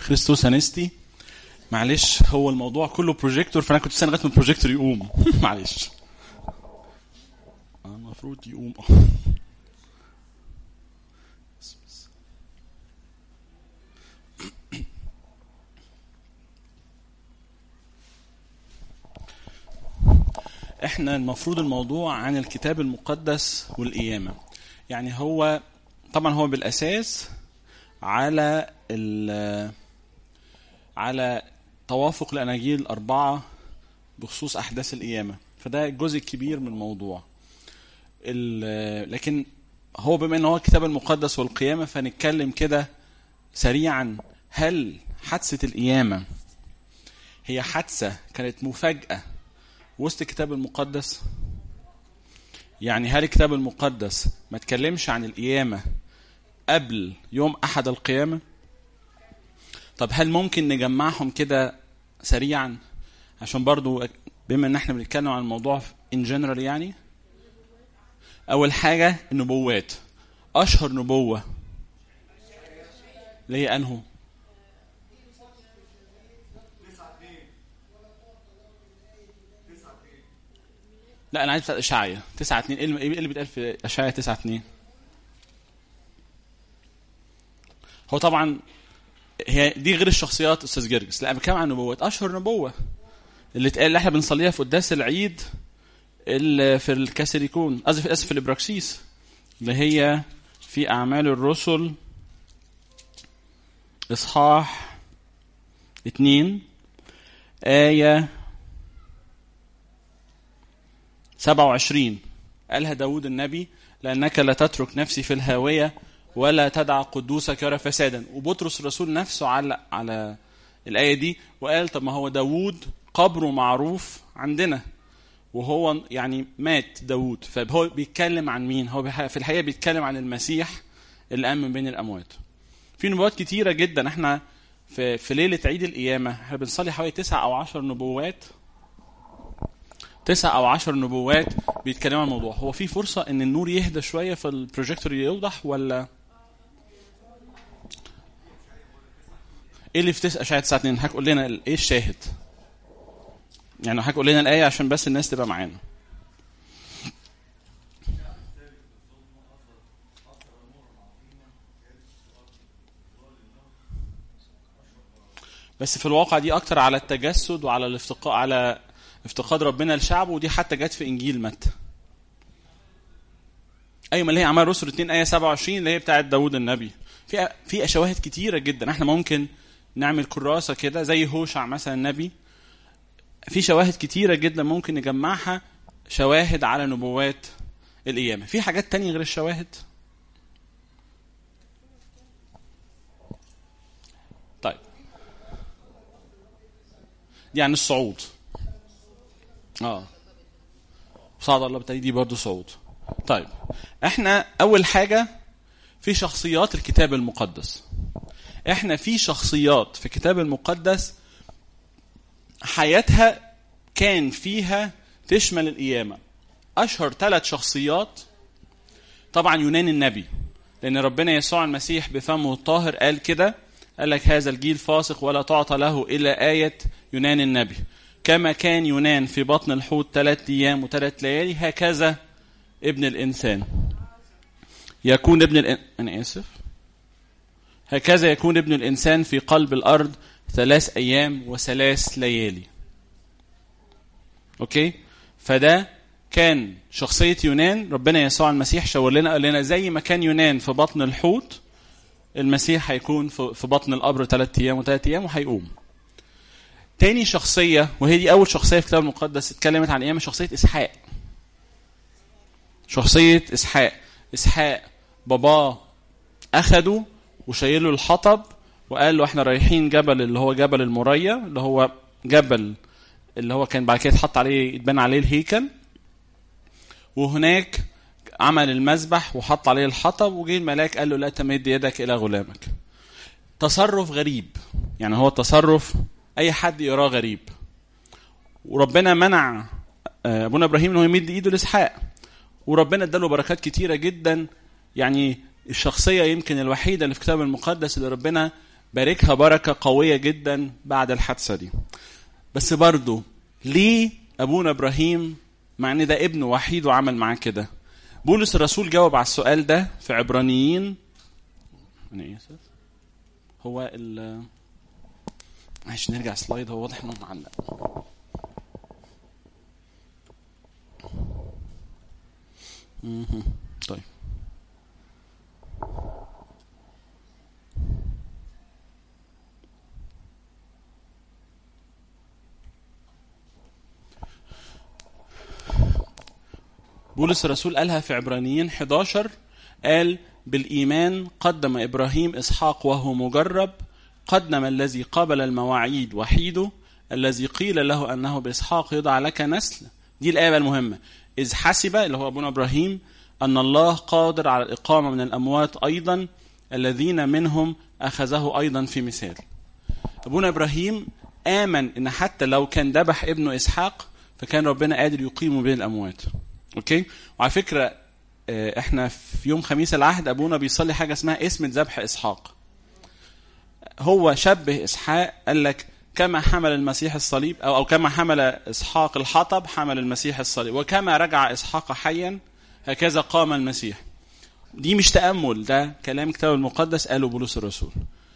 خريستوس انستي معلش هو الموضوع كله بروجيكتور فانا كنت استنى لغايه ما البروجيكتور يقوم معلش المفروض يقوم اه احنا المفروض الموضوع عن الكتاب المقدس والقيامه يعني هو طبعا هو بالاساس على ال على توافق الاناجيل الاربعه بخصوص احداث القيامه فده الجزء الكبير من الموضوع ال- لكن هو بما ان هو الكتاب المقدس والقيامه فنتكلم كده سريعا هل حادثه القيامه هي حادثه كانت مفاجاه وسط الكتاب المقدس يعني هل الكتاب المقدس ما تكلمش عن القيامة قبل يوم أحد القيامة طب هل ممكن نجمعهم كده سريعا عشان برضو بما ان احنا بنتكلم عن الموضوع in general يعني اول حاجة النبوات اشهر نبوة اللي هي انهو لا انا عايز بتاعت اشعيا 9 2 ايه اللي- إيه اللي بيتقال في اشعيا 9 2 هو طبعا هي دي غير الشخصيات استاذ جرجس لا انا بتكلم عن نبوات اشهر نبوه اللي اتقال اللي احنا بنصليها في قداس العيد اللي في الكاثوليكون اسف اسف في الابراكسيس اللي هي في اعمال الرسل اصحاح اتنين آية 27 قالها داود النبي لأنك لا تترك نفسي في الهاوية ولا تدع قدوسك يرى فسادا وبطرس الرسول نفسه علق على الآية دي وقال طب ما هو داود قبره معروف عندنا وهو يعني مات داود فهو بيتكلم عن مين هو بيح- في الحقيقة بيتكلم عن المسيح اللي قام من بين الأموات في نبوات كتيرة جدا احنا في, في ليلة عيد القيامة احنا بنصلي حوالي تسع أو عشر نبوات تسع او عشر نبوات بيتكلموا عن الموضوع هو في فرصة ان النور يهدى شوية فالبروجيكتور يوضح ولا ايه اللي في تسعة اشعة 9 2 هتقول لنا ال- ايه الشاهد يعني هتقول لنا الآية عشان بس الناس تبقى معانا بس في الواقع دي اكتر على التجسد وعلى الافتقاء على افتقاد ربنا لشعبه ودي حتى جت في انجيل متى ايوه ما اللي هي اعمال رسل 2 ايه 27 اللي هي بتاعه داوود النبي في في شواهد كتيره جدا احنا ممكن نعمل كراسه كده زي هوشع مثلا النبي في شواهد كتيره جدا ممكن نجمعها شواهد على نبوات القيامه في حاجات تانية غير الشواهد طيب دي عن الصعود اه صعد الله بالتالي دي برضه صعود طيب احنا اول حاجه في شخصيات الكتاب المقدس احنا في شخصيات في الكتاب المقدس حياتها كان فيها تشمل القيامه اشهر ثلاث شخصيات طبعا يونان النبي لان ربنا يسوع المسيح بفمه الطاهر قال كده قال لك هذا الجيل فاسق ولا تعطى له الا ايه يونان النبي كما كان يونان في بطن الحوت ثلاث ايام وثلاث ليالي هكذا ابن الانسان يكون ابن الإن... انا اسف هكذا يكون ابن الانسان في قلب الارض ثلاث ايام وثلاث ليالي اوكي فده كان شخصية يونان ربنا يسوع المسيح شاور لنا قال لنا زي ما كان يونان في بطن الحوت المسيح هيكون في في بطن القبر ثلاث ايام وثلاث ايام وهيقوم تاني شخصية وهي دي أول شخصية في الكتاب المقدس اتكلمت عن أيام شخصية إسحاق. شخصية إسحاق، إسحاق باباه أخده وشايله الحطب وقال له إحنا رايحين جبل اللي هو جبل المريا اللي هو جبل اللي هو كان بعد كده اتحط عليه اتبنى عليه الهيكل وهناك عمل المذبح وحط عليه الحطب وجه الملاك قال له لا تمد يدك إلى غلامك. تصرف غريب يعني هو تصرف اي حد يراه غريب وربنا منع ابونا ابراهيم انه يمد ايده لاسحاق وربنا اداله بركات كتيره جدا يعني الشخصيه يمكن الوحيده اللي في الكتاب المقدس اللي ربنا باركها بركة قوية جدا بعد الحادثة دي بس برضو ليه أبونا إبراهيم مع إن ده ابنه وحيد وعمل معاه كده بولس الرسول جاوب على السؤال ده في عبرانيين أنا إيه هو ال معلش نرجع سلايد هو واضح انه معلق طيب بولس الرسول قالها في عبرانيين 11 قال بالإيمان قدم إبراهيم إسحاق وهو مجرب قدم الذي قبل المواعيد وحيده الذي قيل له أنه بإسحاق يضع لك نسل دي الآية المهمة إذ حسب اللي هو أبونا إبراهيم أن الله قادر على الإقامة من الأموات أيضا الذين منهم أخذه أيضا في مثال أبونا إبراهيم آمن إن حتى لو كان ذبح ابنه إسحاق فكان ربنا قادر يقيمه بين الأموات أوكي وعلى فكرة احنا في يوم خميس العهد ابونا بيصلي حاجه اسمها اسم ذبح اسحاق هو شبه اسحاق قال لك كما حمل المسيح الصليب او او كما حمل اسحاق الحطب حمل المسيح الصليب وكما رجع اسحاق حيا هكذا قام المسيح دي مش تامل ده كلام الكتاب المقدس قاله بولس الرسول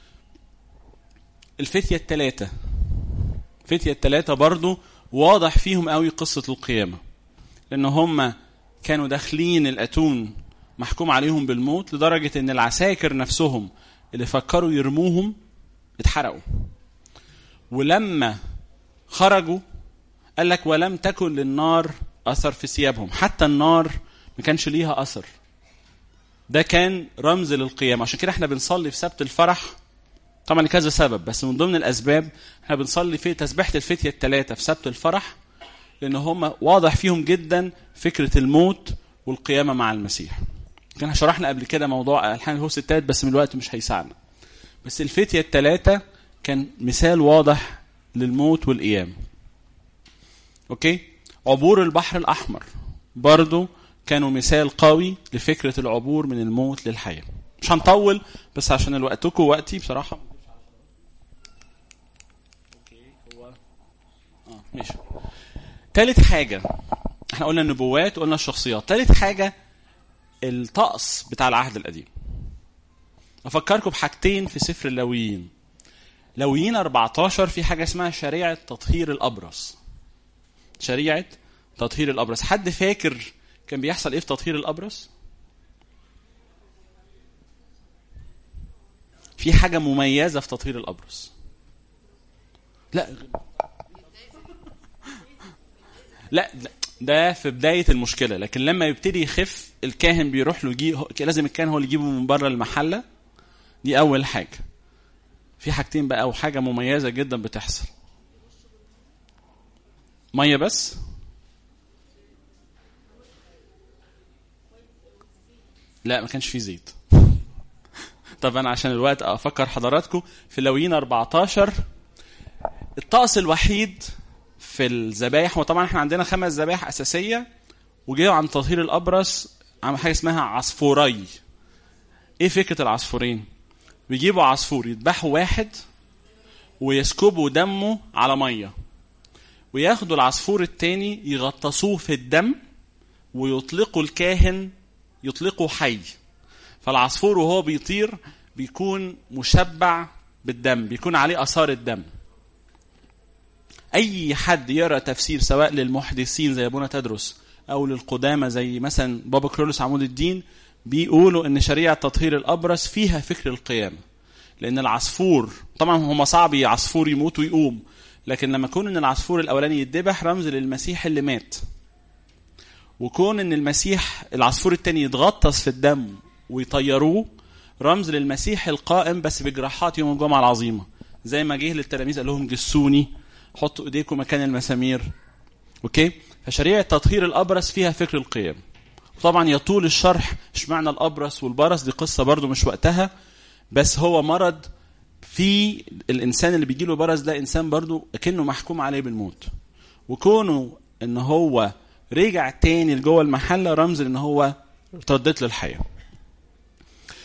الفتيه الثلاثه الفتيه الثلاثه برضو واضح فيهم قوي قصه القيامه لان هم كانوا داخلين الاتون محكوم عليهم بالموت لدرجه ان العساكر نفسهم اللي فكروا يرموهم اتحرقوا ولما خرجوا قال لك ولم تكن للنار اثر في ثيابهم حتى النار ما كانش ليها اثر ده كان رمز للقيامه عشان كده احنا بنصلي في سبت الفرح طبعا لكذا سبب بس من ضمن الاسباب احنا بنصلي في تسبيحه الفتيه الثلاثه في سبت الفرح لان هم واضح فيهم جدا فكره الموت والقيامه مع المسيح كان شرحنا قبل كده موضوع الحان الهوس الثالث بس من الوقت مش هيساعدنا بس الفتيه الثلاثه كان مثال واضح للموت والقيام اوكي عبور البحر الاحمر برضو كانوا مثال قوي لفكره العبور من الموت للحياه مش هنطول بس عشان الوقتكم وقتي بصراحه اوكي هو اه ماشي تالت حاجة احنا قلنا النبوات وقلنا الشخصيات تالت حاجة الطقس بتاع العهد القديم أفكركم بحاجتين في سفر اللويين لويين 14 في حاجة اسمها شريعة تطهير الأبرص شريعة تطهير الأبرص حد فاكر كان بيحصل ايه في تطهير الأبرص في حاجة مميزة في تطهير الأبرص لا لا ده في بدايه المشكله لكن لما يبتدي يخف الكاهن بيروح له يجي لازم الكاهن هو اللي يجيبه من بره المحله دي اول حاجه في حاجتين بقى او حاجه مميزه جدا بتحصل ميه بس لا ما كانش فيه زيت طب انا عشان الوقت افكر حضراتكم في لويين 14 الطقس الوحيد في الذبايح وطبعا احنا عندنا خمس ذبايح اساسيه وجاوا عن تطهير الابرص عمل حاجه اسمها عصفوري ايه فكره العصفورين بيجيبوا عصفور يذبحوا واحد ويسكبوا دمه على ميه وياخدوا العصفور التاني يغطسوه في الدم ويطلقوا الكاهن يطلقوا حي فالعصفور وهو بيطير بيكون مشبع بالدم بيكون عليه اثار الدم اي حد يرى تفسير سواء للمحدثين زي ابونا تدرس او للقدامى زي مثلا بابا كرولوس عمود الدين بيقولوا ان شريعه تطهير الابرص فيها فكر القيامه لان العصفور طبعا هما صعب عصفور يموت ويقوم لكن لما يكون ان العصفور الاولاني يتذبح رمز للمسيح اللي مات وكون ان المسيح العصفور الثاني يتغطس في الدم ويطيروه رمز للمسيح القائم بس بجراحات يوم الجمعه العظيمه زي ما جه للتلاميذ قال لهم جسوني حطوا ايديكم مكان المسامير اوكي فشريعه تطهير الابرص فيها فكر القيام طبعا يطول الشرح اشمعنى الابرص والبرص دي قصه برضو مش وقتها بس هو مرض في الانسان اللي بيجي له برص ده انسان برضو كانه محكوم عليه بالموت وكونه ان هو رجع تاني لجوه المحله رمز ان هو تردت للحياه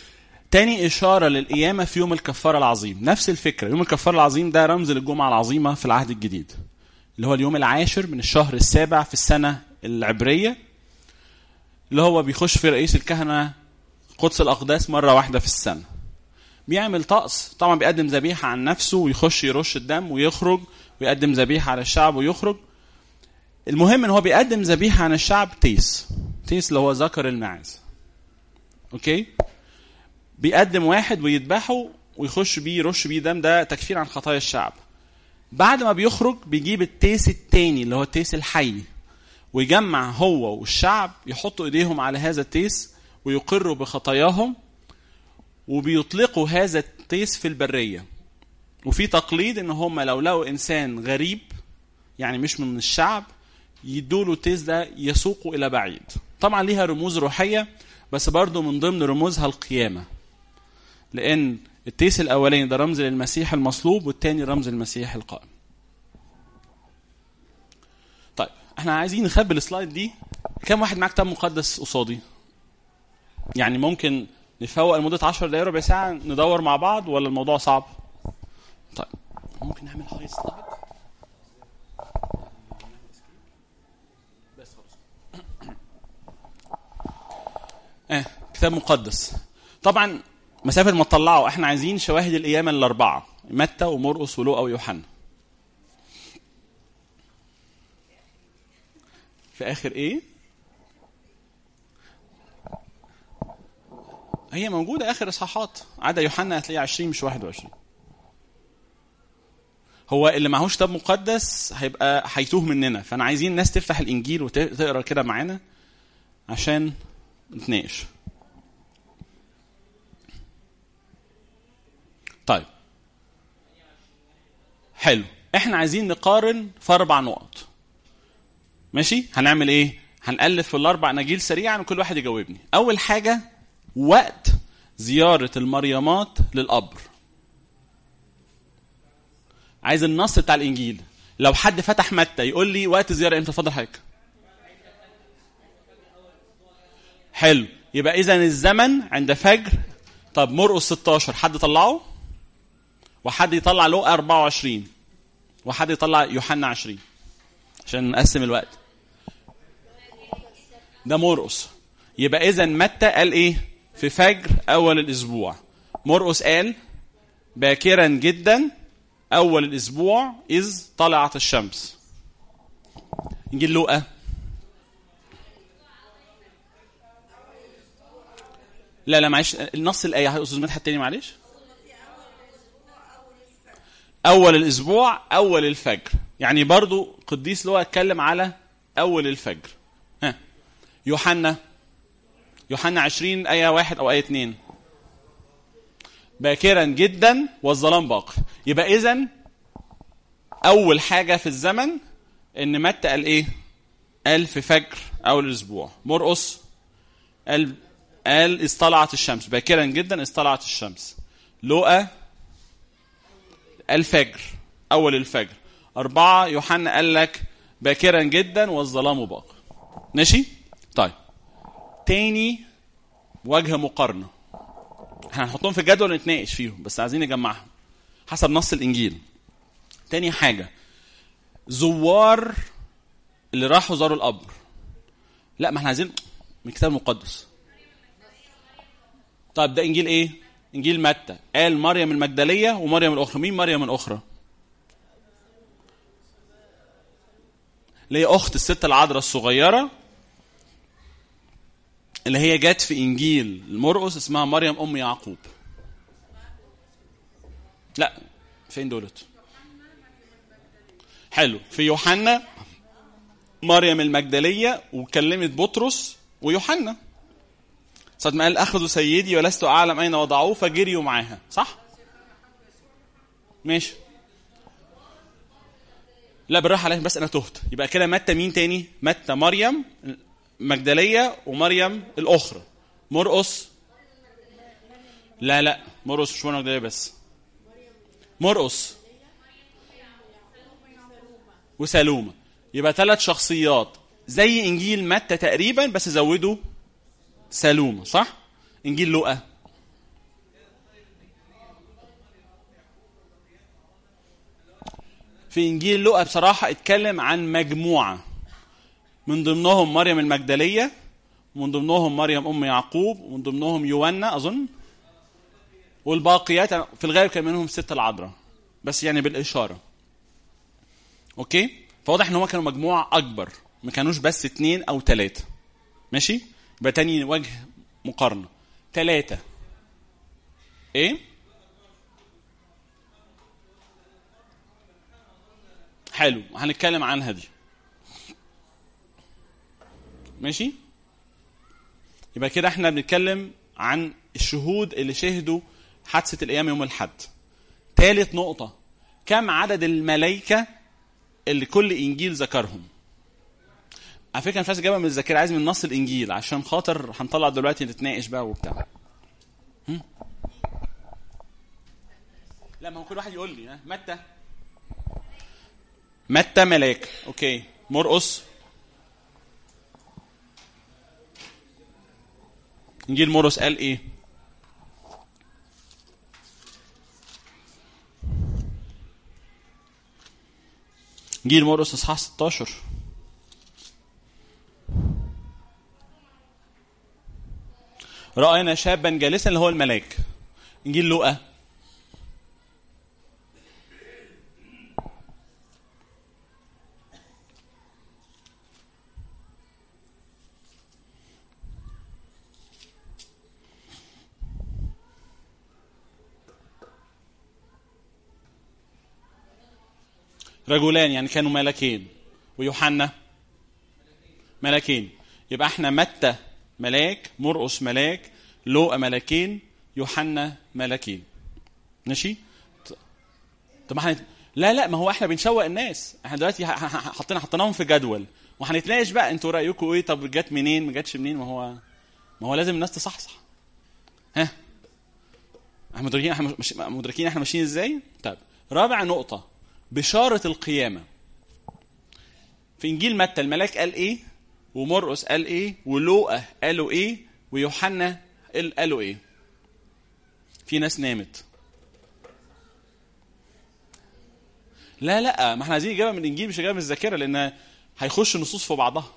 تاني إشارة للقيامة في يوم الكفارة العظيم نفس الفكرة يوم الكفارة العظيم ده رمز للجمعة العظيمة في العهد الجديد اللي هو اليوم العاشر من الشهر السابع في السنة العبرية اللي هو بيخش في رئيس الكهنة قدس الأقداس مرة واحدة في السنة بيعمل طقس طبعا بيقدم ذبيحة عن نفسه ويخش يرش الدم ويخرج ويقدم ذبيحة على الشعب ويخرج المهم ان هو بيقدم ذبيحة عن الشعب تيس تيس اللي هو ذكر الماعز اوكي بيقدم واحد ويذبحه ويخش بيه يرش بيه دم ده تكفير عن خطايا الشعب بعد ما بيخرج بيجيب التيس التاني اللي هو التيس الحي ويجمع هو والشعب يحطوا ايديهم على هذا التيس ويقروا بخطاياهم وبيطلقوا هذا التيس في البرية وفي تقليد ان هم لو لقوا انسان غريب يعني مش من الشعب يدوله التيس ده يسوقه الى بعيد طبعا ليها رموز روحية بس برضو من ضمن رموزها القيامة لان التيس الاولاني ده رمز للمسيح المصلوب والتاني رمز للمسيح القائم طيب احنا عايزين نخبي السلايد دي كم واحد معاه كتاب مقدس قصادي يعني ممكن نفوق لمدة 10 دقايق ربع ساعة ندور مع بعض ولا الموضوع صعب؟ طيب ممكن نعمل هاي سلايد بس خلاص اه كتاب مقدس طبعا مسافة ما تطلعوا احنا عايزين شواهد القيامة الأربعة متى ومرقس ولوقا ويوحنا في آخر إيه؟ هي موجودة آخر إصحاحات عدا يوحنا هتلاقيه 20 مش 21 هو اللي معهوش كتاب مقدس هيبقى هيتوه مننا فأنا عايزين الناس تفتح الإنجيل وتقرا كده معانا عشان نتناقش طيب حلو احنا عايزين نقارن في اربع نقط ماشي هنعمل ايه هنألف في الاربع اناجيل سريعا وكل واحد يجاوبني اول حاجه وقت زياره المريمات للقبر عايز النص بتاع الانجيل لو حد فتح متى يقول لي وقت زياره امتى اتفضل حضرتك حلو يبقى اذا الزمن عند فجر طب مرقس 16 حد طلعه وحد يطلع لقا 24 وحد يطلع يوحنا 20 عشان نقسم الوقت ده مرقس يبقى اذا متى قال ايه في فجر اول الاسبوع مرقس قال باكرا جدا اول الاسبوع اذ طلعت الشمس انجيل لوقا لا لا معلش النص الايه يا استاذ مدحت تاني معلش اول الاسبوع اول الفجر يعني برضو قديس لوقا اتكلم على اول الفجر ها يوحنا يوحنا 20 ايه واحد او ايه اتنين باكرا جدا والظلام باقي يبقى اذا اول حاجه في الزمن ان متى قال ايه قال في فجر اول الاسبوع مرقص قال قال اصطلعت الشمس باكرا جدا اصطلعت الشمس لوقا الفجر اول الفجر أربعة يوحنا قال لك باكرا جدا والظلام باق ماشي طيب تاني وجه مقارنة احنا هنحطهم في الجدول ونتناقش فيهم بس عايزين نجمعهم حسب نص الإنجيل تاني حاجة زوار اللي راحوا زاروا القبر لا ما احنا عايزين من الكتاب المقدس طيب ده انجيل ايه انجيل متى قال مريم المجدليه ومريم الاخرى مين مريم الاخرى اللي هي اخت الست العذراء الصغيره اللي هي جت في انجيل المرقس اسمها مريم ام يعقوب لا فين دولت حلو في يوحنا مريم المجدليه وكلمت بطرس ويوحنا ساعة ما قال أخذوا سيدي ولست أعلم أين وضعوه فجريوا معاها صح؟ ماشي لا بالراحة عليهم بس أنا تهت يبقى كده متى مين تاني؟ متى مريم مجدلية ومريم الأخرى مرقص لا لا مرقص مش مريم مجدلية بس مرقص وسالومة يبقى ثلاث شخصيات زي إنجيل متى تقريبا بس زودوا سالومة صح؟ إنجيل لوقا في انجيل لوقا بصراحه اتكلم عن مجموعه من ضمنهم مريم المجدليه ومن ضمنهم مريم ام يعقوب ومن ضمنهم يونا اظن والباقيات في الغالب كان منهم ست العذراء بس يعني بالاشاره اوكي فواضح ان هم كانوا مجموعه اكبر ما كانوش بس اتنين او تلاته ماشي يبقى تاني وجه مقارنه تلاته ايه حلو هنتكلم عنها دي ماشي يبقى كده احنا بنتكلم عن الشهود اللي شهدوا حادثة القيامة يوم الحد ثالث نقطة كم عدد الملائكة اللي كل إنجيل ذكرهم على فكرة مش عايز أجيبها من الذاكرة عايز من نص الإنجيل عشان خاطر هنطلع دلوقتي نتناقش بقى وبتاع هم؟ لا ما هو كل واحد يقول لي ها متى متى ملاك اوكي مرقص انجيل مرقص قال ايه انجيل مرقص اصحاح 16 رأينا شابا جالسا اللي هو الملاك انجيل لوقا رجلان يعني كانوا ملكين ويوحنا ملكين يبقى احنا متى ملاك مرقس ملاك لوقا ملكين يوحنا ملكين ماشي طب ما احنا لا لا ما هو احنا بنشوق الناس احنا دلوقتي حطينا حطيناهم في جدول وهنتناقش بقى انتوا رايكم ايه طب جت منين ما جاتش منين ما هو ما هو لازم الناس تصحصح ها احنا مدركين احنا مش مدركين احنا ماشيين ازاي طيب رابع نقطه بشارة القيامة في إنجيل متى الملاك قال إيه ومرقس قال إيه ولوقا قالوا إيه ويوحنا قالوا إيه في ناس نامت لا لا ما احنا عايزين اجابه من الانجيل مش اجابه من الذاكره لان هيخش النصوص في بعضها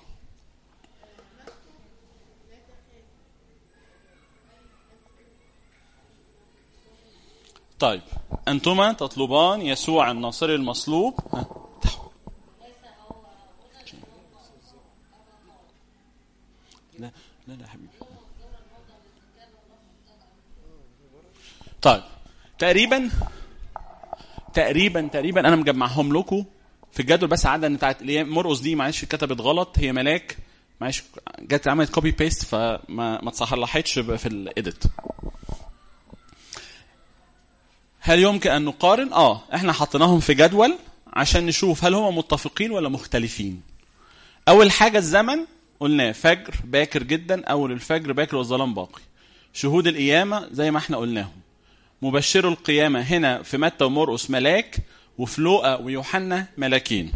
طيب أنتما تطلبان يسوع الناصري المصلوب ها. لا لا لا حبيبي طيب تقريبا تقريبا تقريبا انا مجمعهم لكم في الجدول بس عدد بتاعت اللي هي مرقص دي معلش اتكتبت غلط هي ملاك معلش جت عملت كوبي بيست فما ما تصحلحتش في الايديت هل يمكن ان نقارن؟ اه احنا حطيناهم في جدول عشان نشوف هل هم متفقين ولا مختلفين. اول حاجه الزمن قلناه فجر باكر جدا اول الفجر باكر والظلام باقي. شهود القيامه زي ما احنا قلناهم. مبشروا القيامه هنا في متى ومرقس ملاك وفي لوقا ويوحنا ملاكين.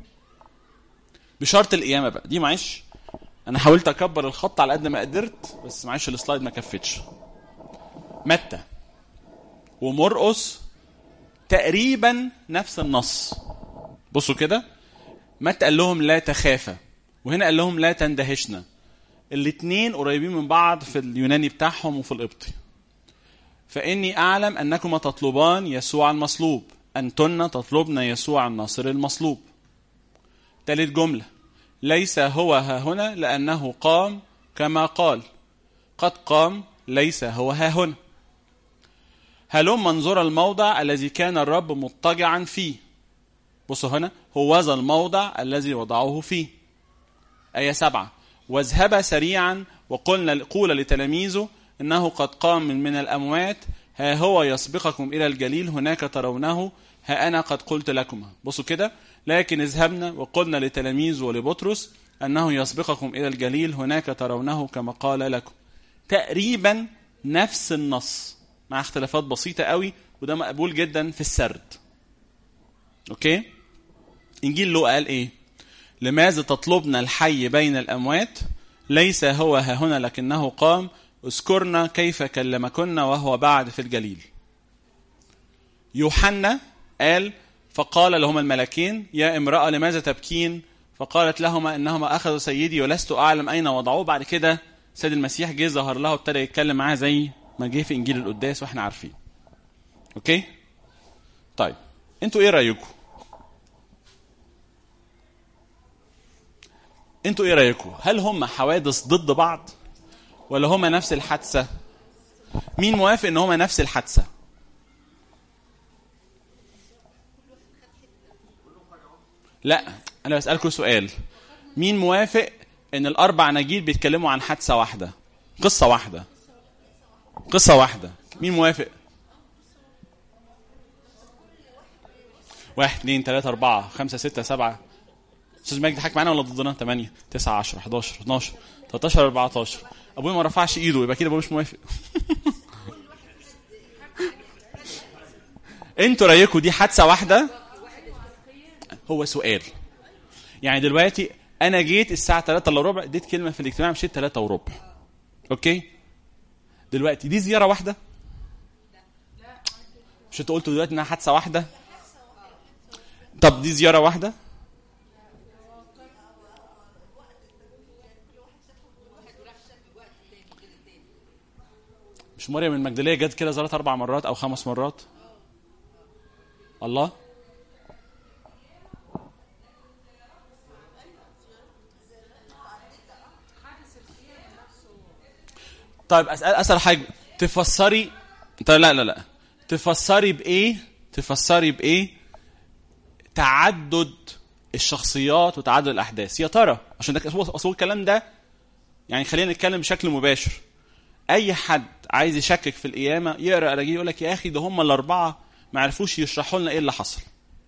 بشرط القيامه بقى دي معلش انا حاولت اكبر الخط على قد ما قدرت بس معلش السلايد ما كفتش. متى ومرقص تقريبا نفس النص بصوا كده متى قال لهم لا تخافا وهنا قال لهم لا تندهشنا الاثنين قريبين من بعض في اليوناني بتاعهم وفي القبطي فاني اعلم انكما تطلبان يسوع المصلوب انتن تطلبن يسوع الناصر المصلوب ثالث جمله ليس هو ها هنا لانه قام كما قال قد قام ليس هو ها هنا هلم منظر الموضع الذي كان الرب مضطجعا فيه بصوا هنا هو ذا الموضع الذي وضعه فيه آية سبعة واذهبا سريعا وقلنا قول لتلاميذه إنه قد قام من, من الأموات ها هو يسبقكم إلى الجليل هناك ترونه ها أنا قد قلت لكما بصوا كده لكن اذهبنا وقلنا لتلاميذه ولبطرس أنه يسبقكم إلى الجليل هناك ترونه كما قال لكم تقريبا نفس النص مع اختلافات بسيطة قوي وده مقبول جدا في السرد اوكي انجيل لوقا قال ايه لماذا تطلبنا الحي بين الاموات ليس هو ها هنا لكنه قام اذكرنا كيف كلمكن وهو بعد في الجليل يوحنا قال فقال لهما الملكين يا امرأة لماذا تبكين فقالت لهما انهما اخذوا سيدي ولست اعلم اين وضعوه بعد كده سيد المسيح جه ظهر لها وابتدى يتكلم معاها زي ما جه في انجيل القداس واحنا عارفين اوكي طيب انتوا ايه رايكم انتوا ايه رايكم هل هم حوادث ضد بعض ولا هم نفس الحادثه مين موافق ان هم نفس الحادثه لا انا بسالكم سؤال مين موافق ان الاربع نجيل بيتكلموا عن حادثه واحده قصه واحده قصه واحده مين موافق واحد اثنين ثلاثة أربعة خمسة ستة سبعة أستاذ مجدي حاك معانا ولا ضدنا؟ 8 9 10 11 12 13 14 أبويا ما رفعش إيده يبقى كده أبويا مش موافق انتوا رايكم دي حادثة واحدة؟ هو سؤال يعني دلوقتي انا جيت الساعه 3 الا ربع اديت كلمه في الاجتماع مشيت 3 وربع اوكي دلوقتي دي زياره واحده مش انتوا قلتوا دلوقتي انها حادثه واحده طب دي زياره واحده مش مريم المجدليه جت كده زارت اربع مرات او خمس مرات الله طيب اسال اسال حاجه تفسري طيب لا لا لا تفسري بايه تفسري بايه تعدد الشخصيات وتعدد الاحداث يا ترى عشان ده هو اصل الكلام ده يعني خلينا نتكلم بشكل مباشر اي حد عايز يشكك في القيامه يقرا اراجيل يقول لك يا اخي ده هم الاربعه ما عرفوش يشرحوا لنا ايه اللي حصل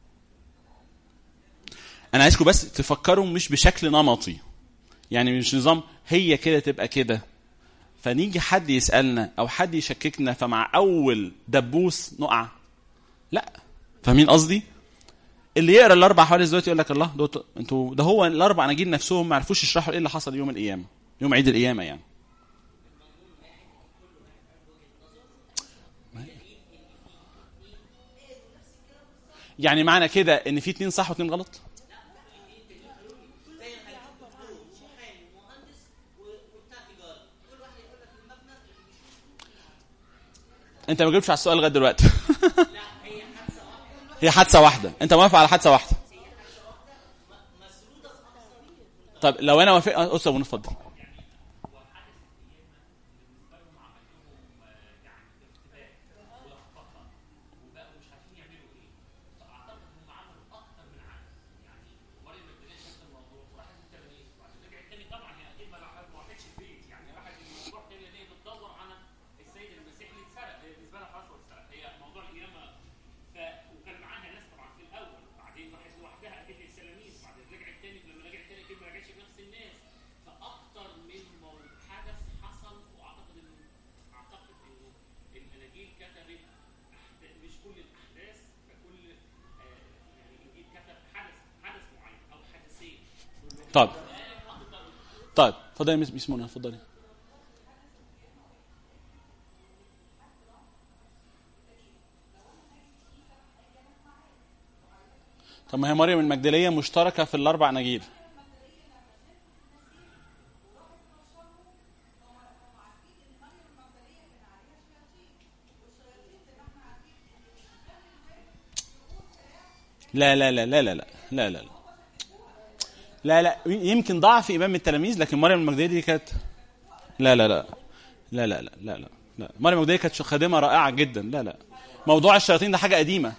انا عايزكم بس تفكروا مش بشكل نمطي يعني مش نظام هي كده تبقى كده فنيجي حد يسالنا او حد يشككنا فمع اول دبوس نقع لا فاهمين قصدي اللي يقرا الاربع حوادث دلوقتي يقول لك الله دوت انتوا ده هو الاربع اناجيل نفسهم ما عرفوش يشرحوا ايه اللي حصل يوم القيامه يوم عيد القيامه يعني يعني معنى كده ان في اتنين صح واتنين غلط انت ما جبتش على السؤال لغايه دلوقتي هي حادثه واحده انت موافق على حادثه واحده طب لو انا وافق استاذ ابو اتفضل طيب طيب اتفضلي مس مس منى اتفضلي طب ما هي مريم المجدليه مشتركه في الاربع اناجيل لا لا لا لا لا لا لا لا لا لا يمكن ضعف ايمان التلاميذ لكن مريم المجدليه دي كانت لا لا لا لا لا لا لا لا, لا. مريم المجدليه كانت خادمه رائعه جدا لا لا موضوع الشياطين ده حاجه قديمه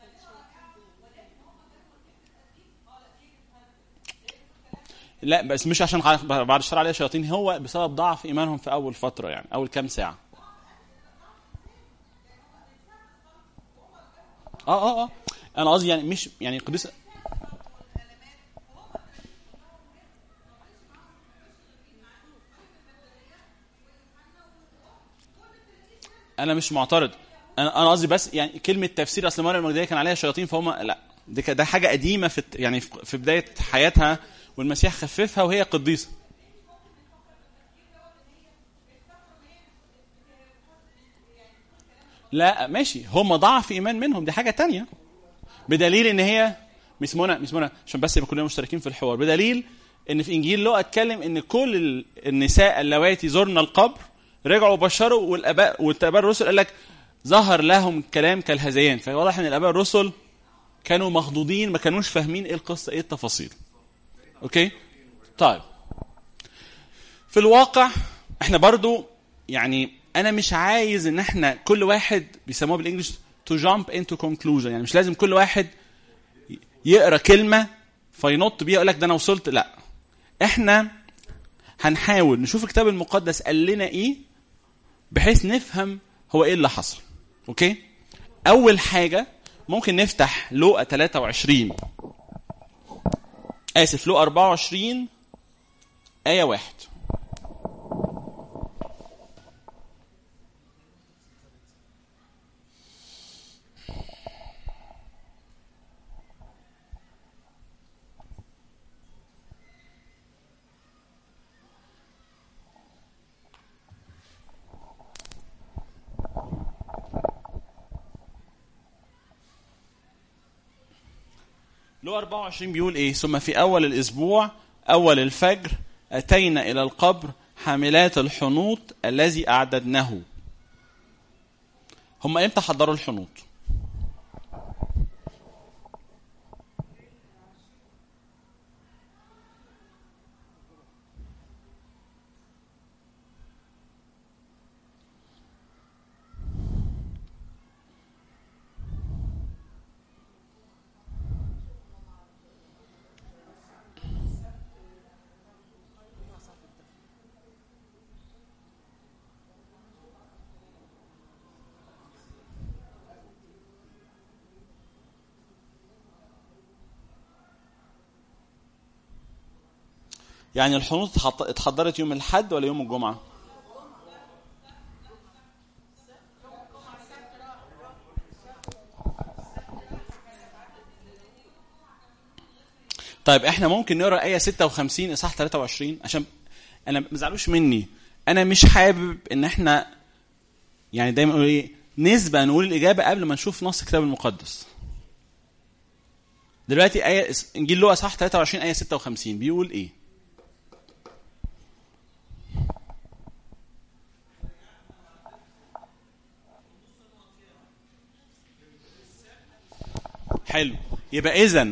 لا بس مش عشان بعد الشر عليها شياطين هو بسبب ضعف ايمانهم في اول فتره يعني اول كام ساعه اه اه اه انا قصدي يعني مش يعني قديس انا مش معترض انا انا قصدي بس يعني كلمه تفسير اصل مريم المجدليه كان عليها شياطين فهم لا دي ده حاجه قديمه في يعني في بدايه حياتها والمسيح خففها وهي قديسه لا ماشي هم ضعف ايمان منهم دي حاجه تانية بدليل ان هي مش منى مش منى عشان بس يبقى كلنا مشتركين في الحوار بدليل ان في انجيل لوقا اتكلم ان كل ال- النساء اللواتي زرن القبر رجعوا بشروا والاباء والاباء الرسل قال لك ظهر لهم كلام كالهذيان فواضح ان الاباء الرسل كانوا مخضوضين ما كانوش فاهمين ايه القصه ايه التفاصيل اوكي طيب في الواقع احنا برضو يعني انا مش عايز ان احنا كل واحد بيسموها بالانجلش to jump into conclusion يعني مش لازم كل واحد يقرا كلمه فينط بيها يقول لك ده انا وصلت لا احنا هنحاول نشوف الكتاب المقدس قال لنا ايه بحيث نفهم هو ايه اللي حصل اوكي اول حاجه ممكن نفتح لوقا 23 اسف لوقا 24 ايه واحد لو 24 بيقول ايه ثم في اول الاسبوع اول الفجر اتينا الى القبر حاملات الحنوط الذي اعددناه هم امتى حضروا الحنوط يعني الحنوط اتحط- اتحضرت يوم الحد ولا يوم الجمعه طيب احنا ممكن نقرا ايه 56 اصحاح 23 عشان انا ما تزعلوش مني انا مش حابب ان احنا يعني دايما نقول ايه نسبه نقول الاجابه قبل ما نشوف نص الكتاب المقدس دلوقتي ايه انجيل لوقا اصحاح 23 ايه 56 بيقول ايه حلو يبقى اذا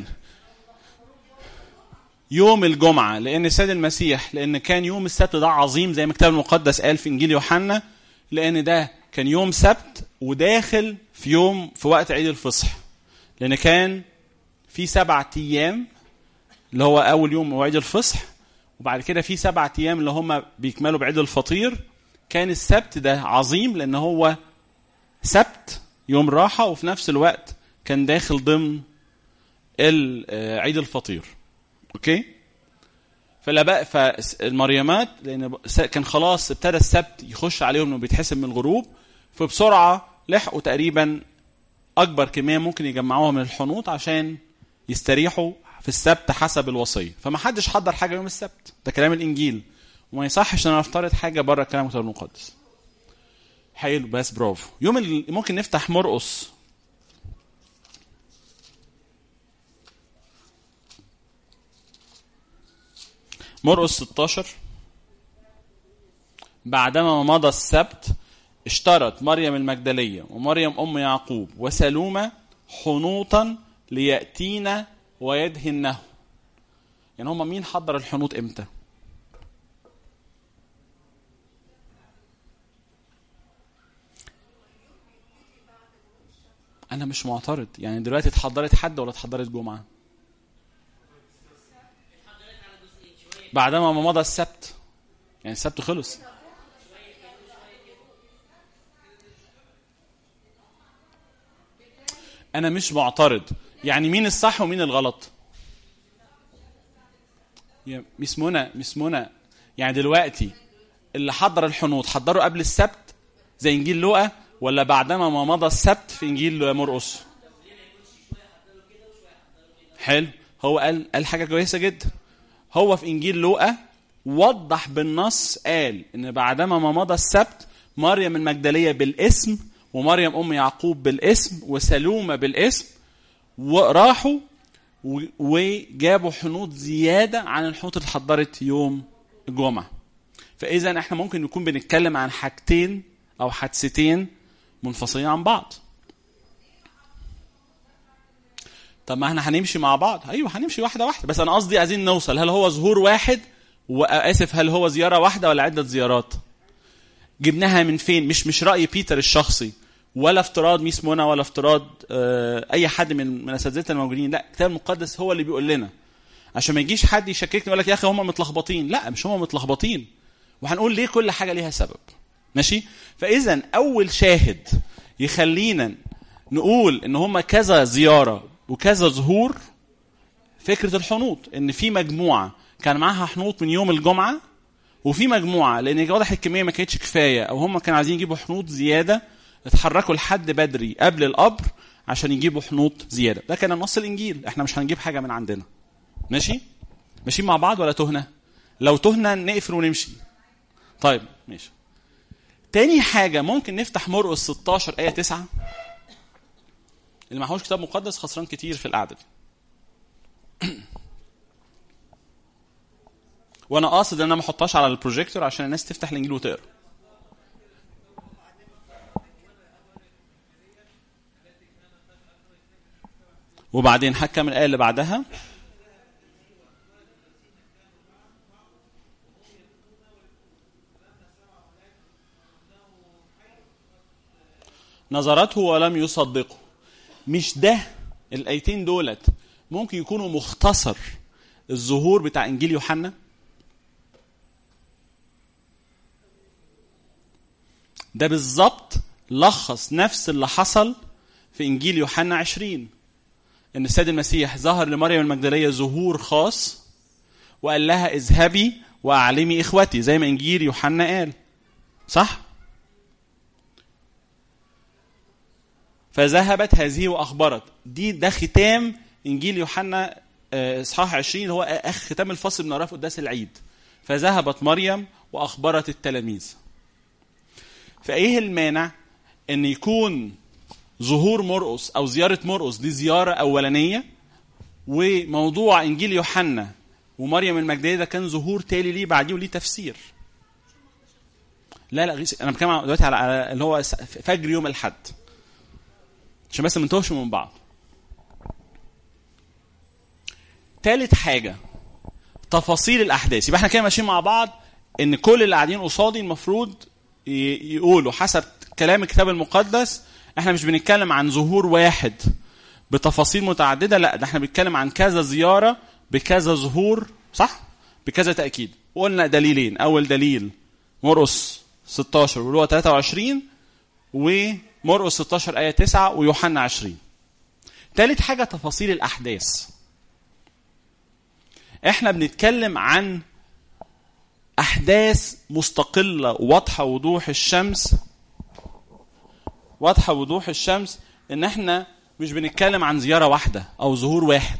يوم الجمعة لأن السيد المسيح لأن كان يوم السبت ده عظيم زي ما الكتاب المقدس قال في إنجيل يوحنا لأن ده كان يوم سبت وداخل في يوم في وقت عيد الفصح لأن كان في سبعة أيام اللي هو أول يوم هو عيد الفصح وبعد كده في سبعة أيام اللي هم بيكملوا بعيد الفطير كان السبت ده عظيم لأن هو سبت يوم راحة وفي نفس الوقت كان داخل ضمن ال- آه، عيد الفطير اوكي فالاباء فالمريمات لان س- كان خلاص ابتدى السبت يخش عليهم انه بيتحسب من الغروب فبسرعه لحقوا تقريبا اكبر كميه ممكن يجمعوها من الحنوط عشان يستريحوا في السبت حسب الوصيه فما حدش حضر حاجه يوم السبت ده كلام الانجيل وما يصحش ان انا افترض حاجه بره كلام الكتاب المقدس حلو بس برافو يوم ال... ممكن نفتح مرقص مرقس 16 بعدما مضى السبت اشترت مريم المجدلية ومريم أم يعقوب وسلومة حنوطا ليأتينا ويدهنه يعني هم مين حضر الحنوط امتى انا مش معترض يعني دلوقتي اتحضرت حد ولا اتحضرت جمعه بعدما ما مضى السبت يعني السبت خلص انا مش معترض يعني مين الصح ومين الغلط يا مس منى مس منى يعني دلوقتي اللي حضر الحنوط حضروا قبل السبت زي انجيل لوقا ولا بعدما ما مضى السبت في انجيل مرقس حلو هو قال قال حاجه كويسه جدا هو في انجيل لوقا وضح بالنص قال ان بعدما ما مضى السبت مريم المجدليه بالاسم ومريم ام يعقوب بالاسم وسلومه بالاسم وراحوا و- وجابوا حنوط زياده عن الحنوط اللي اتحضرت يوم الجمعه فاذا احنا ممكن نكون بنتكلم عن حاجتين او حادثتين منفصلين عن بعض طب ما احنا هنمشي مع بعض ايوه هنمشي واحده واحده بس انا قصدي عايزين نوصل هل هو ظهور واحد واسف هل هو زياره واحده ولا عده زيارات جبناها من فين مش مش راي بيتر الشخصي ولا افتراض ميس منى ولا افتراض آه، اي حد من من اساتذتنا الموجودين لا الكتاب المقدس هو اللي بيقول لنا عشان ما يجيش حد يشككني يقول لك يا اخي هم متلخبطين لا مش هم متلخبطين وهنقول ليه كل حاجه ليها سبب ماشي فاذا اول شاهد يخلينا نقول ان هم كذا زياره وكذا ظهور فكره الحنوط ان في مجموعه كان معاها حنوط من يوم الجمعه وفي مجموعه لان واضح الكميه ما كانتش كفايه او هم كانوا عايزين يجيبوا حنوط زياده اتحركوا لحد بدري قبل القبر عشان يجيبوا حنوط زياده ده كان نص الانجيل احنا مش هنجيب حاجه من عندنا ماشي ماشيين مع بعض ولا تهنا لو تهنا نقفل ونمشي طيب ماشي تاني حاجه ممكن نفتح مرقس 16 ايه 9 اللي معهوش كتاب مقدس خسران كتير في القعده دي وانا قاصد ان انا ما احطهاش على البروجيكتور عشان الناس تفتح الانجيل وتقرا وبعدين هكمل الايه اللي بعدها نظرته ولم يصدقه مش ده الايتين دولت ممكن يكونوا مختصر الظهور بتاع انجيل يوحنا ده بالظبط لخص نفس اللي حصل في انجيل يوحنا 20 ان السيد المسيح ظهر لمريم المجدليه ظهور خاص وقال لها اذهبي واعلمي اخوتي زي ما انجيل يوحنا قال صح فذهبت هذه واخبرت دي ده ختام انجيل يوحنا آه، اصحاح 20 اللي هو اخ ختام الفصل بنقراه في قداس العيد فذهبت مريم واخبرت التلاميذ فايه المانع ان يكون ظهور مرقس او زياره مرقس دي زياره اولانيه وموضوع انجيل يوحنا ومريم المجدليه ده كان ظهور تالي ليه بعديه وليه تفسير لا لا غيس انا بتكلم دلوقتي على على اللي هو س- فجر يوم الاحد عشان بس ما نتوهش من بعض تالت حاجه تفاصيل الاحداث يبقى احنا كده ماشيين مع بعض ان كل اللي قاعدين قصادي المفروض ي- يقولوا حسب كلام الكتاب المقدس احنا مش بنتكلم عن ظهور واحد بتفاصيل متعدده لا ده احنا بنتكلم عن كذا زياره بكذا ظهور صح بكذا تاكيد وقلنا دليلين اول دليل مرقس 16 ولوقا 23 ومرقس 16 ايه 9 ويوحنا 20 تالت حاجه تفاصيل الاحداث احنا بنتكلم عن احداث مستقله واضحه وضوح الشمس واضحه وضوح الشمس ان احنا مش بنتكلم عن زياره واحده او ظهور واحد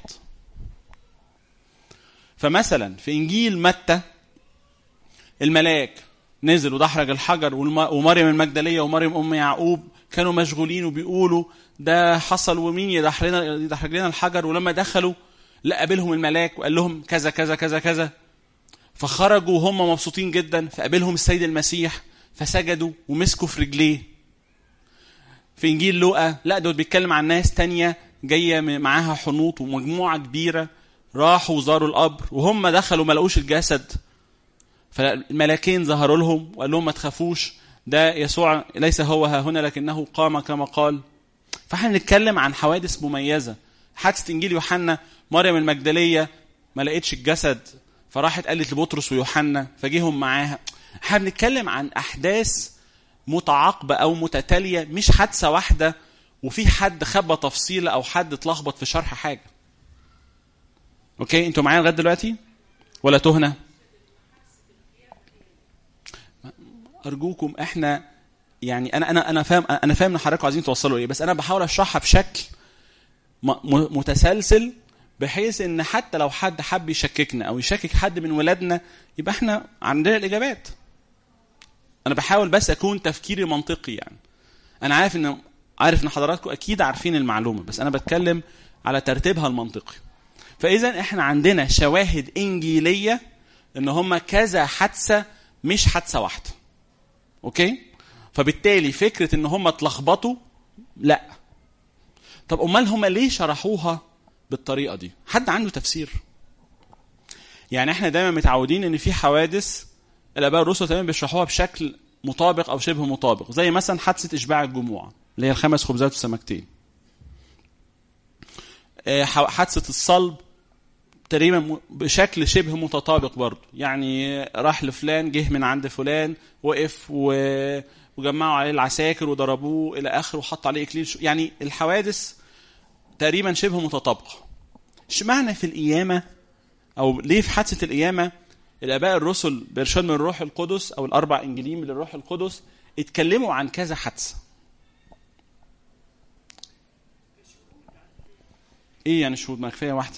فمثلا في انجيل متى الملاك نزل ودحرج الحجر والم- ومريم المجدليه ومريم ام يعقوب كانوا مشغولين وبيقولوا ده حصل ومين يدحرج لنا يدحرج لنا الحجر ولما دخلوا لا قابلهم الملاك وقال لهم كذا كذا كذا كذا فخرجوا وهم مبسوطين جدا فقابلهم السيد المسيح فسجدوا ومسكوا في رجليه في انجيل لوقا لا ده بيتكلم عن ناس تانية جايه م- معاها حنوط ومجموعه كبيره راحوا وزاروا القبر وهم دخلوا ما لقوش الجسد فالملاكين ظهروا لهم وقال لهم ما تخافوش ده يسوع ليس هو ها هنا لكنه قام كما قال فاحنا بنتكلم عن حوادث مميزه حادثه انجيل يوحنا مريم المجدليه ما لقيتش الجسد فراحت قالت لبطرس ويوحنا فجيهم معاها احنا بنتكلم عن احداث متعاقبه او متتاليه مش حادثه واحده وفي حد خبى تفصيله او حد اتلخبط في شرح حاجه اوكي انتوا معايا لغايه دلوقتي ولا تهنا ارجوكم احنا يعني انا انا انا فاهم انا فاهم ان حضراتكم عايزين توصلوا ايه بس انا بحاول اشرحها بشكل م- م- متسلسل بحيث ان حتى لو حد حب يشككنا او يشكك حد من ولادنا يبقى احنا عندنا الاجابات انا بحاول بس اكون تفكيري منطقي يعني انا عارف ان عارف ان حضراتكم اكيد عارفين المعلومه بس انا بتكلم على ترتيبها المنطقي فاذا احنا عندنا شواهد انجيليه ان هم كذا حادثه مش حادثه واحده اوكي فبالتالي فكره ان هم اتلخبطوا لا طب امال هم ليه شرحوها بالطريقه دي حد عنده تفسير يعني احنا دايما متعودين ان في حوادث الاباء الرسل تمام بيشرحوها بشكل مطابق او شبه مطابق زي مثلا حادثه اشباع الجموع اللي هي الخمس خبزات والسمكتين حادثه الصلب تقريبا بشكل شبه متطابق برضه يعني راح لفلان جه من عند فلان وقف و... وجمعوا عليه العساكر وضربوه الى اخره وحطوا عليه اكليل يعني الحوادث تقريبا شبه متطابقه اشمعنى في القيامه او ليه في حادثه القيامه الاباء الرسل بارشاد من الروح القدس او الاربع انجيلين من الروح القدس اتكلموا عن كذا حادثه ايه يعني شهود ما كفايه واحده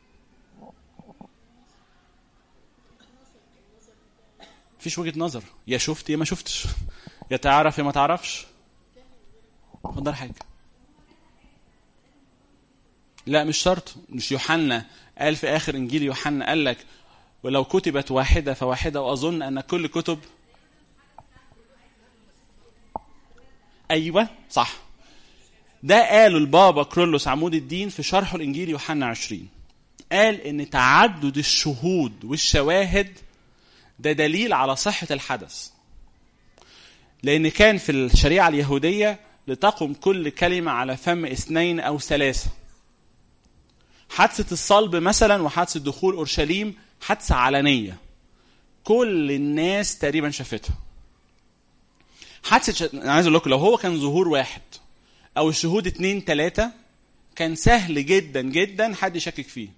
مفيش وجهه نظر يا شفت يا ما شفتش يا تعرف يا ما تعرفش اتفضل حاجه لا مش شرط مش يوحنا قال في اخر انجيل يوحنا قال لك ولو كتبت واحده فواحده واظن ان كل كتب ايوه صح ده قاله البابا كرولوس عمود الدين في شرحه الانجيل يوحنا 20 قال ان تعدد الشهود والشواهد ده دليل على صحه الحدث لان كان في الشريعه اليهوديه لتقم كل كلمه على فم اثنين او ثلاثه حادثه الصلب مثلا وحادثه دخول اورشليم حادثه علنيه كل الناس تقريبا شافتها حادثه انا عايز اقول لكم لو هو كان ظهور واحد او الشهود اتنين تلاتة كان سهل جدا جدا حد يشكك فيه